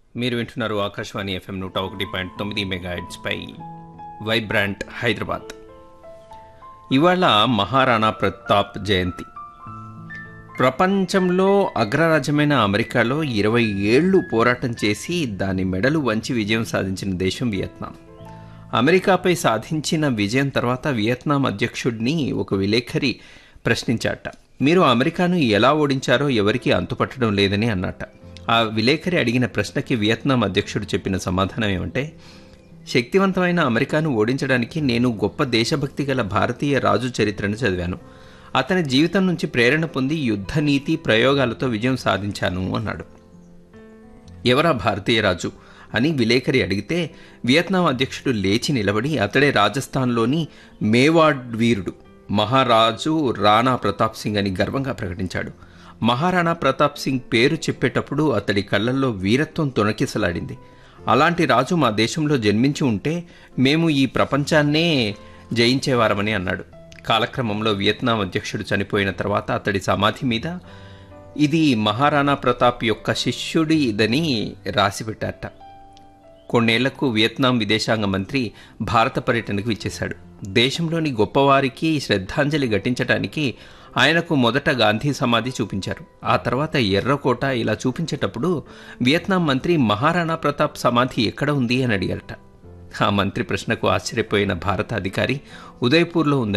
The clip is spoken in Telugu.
మీరు వింటున్నారు ఆకాశవాణి ఎఫ్ఎం నూట ఒకటి పాయింట్ తొమ్మిది మెగాహెడ్స్పై వైబ్రాంట్ హైదరాబాద్ ఇవాళ మహారాణా ప్రతాప్ జయంతి ప్రపంచంలో అగ్రరాజ్యమైన అమెరికాలో ఇరవై ఏళ్లు పోరాటం చేసి దాని మెడలు వంచి విజయం సాధించిన దేశం వియత్నాం అమెరికాపై సాధించిన విజయం తర్వాత వియత్నాం అధ్యక్షుడిని ఒక విలేఖరి ప్రశ్నించాట మీరు అమెరికాను ఎలా ఓడించారో ఎవరికీ అంతుపట్టడం లేదని అన్నట ఆ విలేఖరి అడిగిన ప్రశ్నకి వియత్నాం అధ్యక్షుడు చెప్పిన సమాధానం ఏమంటే శక్తివంతమైన అమెరికాను ఓడించడానికి నేను గొప్ప దేశభక్తి గల భారతీయ రాజు చరిత్రను చదివాను అతని జీవితం నుంచి ప్రేరణ పొంది యుద్ధ నీతి ప్రయోగాలతో విజయం సాధించాను అన్నాడు ఎవరా భారతీయ రాజు అని విలేకరి అడిగితే వియత్నాం అధ్యక్షుడు లేచి నిలబడి అతడే రాజస్థాన్లోని మేవాడ్ వీరుడు మహారాజు రాణా ప్రతాప్ సింగ్ అని గర్వంగా ప్రకటించాడు మహారాణా ప్రతాప్ సింగ్ పేరు చెప్పేటప్పుడు అతడి కళ్ళల్లో వీరత్వం తొణకిసలాడింది అలాంటి రాజు మా దేశంలో జన్మించి ఉంటే మేము ఈ ప్రపంచాన్నే జయించేవారమని అన్నాడు కాలక్రమంలో వియత్నాం అధ్యక్షుడు చనిపోయిన తర్వాత అతడి సమాధి మీద ఇది మహారాణా ప్రతాప్ యొక్క శిష్యుడిదని రాసిపెట్టారట కొన్నేళ్లకు వియత్నాం విదేశాంగ మంత్రి భారత పర్యటనకు ఇచ్చేశాడు దేశంలోని గొప్పవారికి శ్రద్ధాంజలి ఘటించడానికి ఆయనకు మొదట గాంధీ సమాధి చూపించారు ఆ తర్వాత ఎర్రకోట ఇలా చూపించేటప్పుడు వియత్నాం మంత్రి మహారాణా ప్రతాప్ సమాధి ఎక్కడ ఉంది అని అడిగారట ఆ మంత్రి ప్రశ్నకు ఆశ్చర్యపోయిన భారత అధికారి ఉదయపూర్లో ఉంది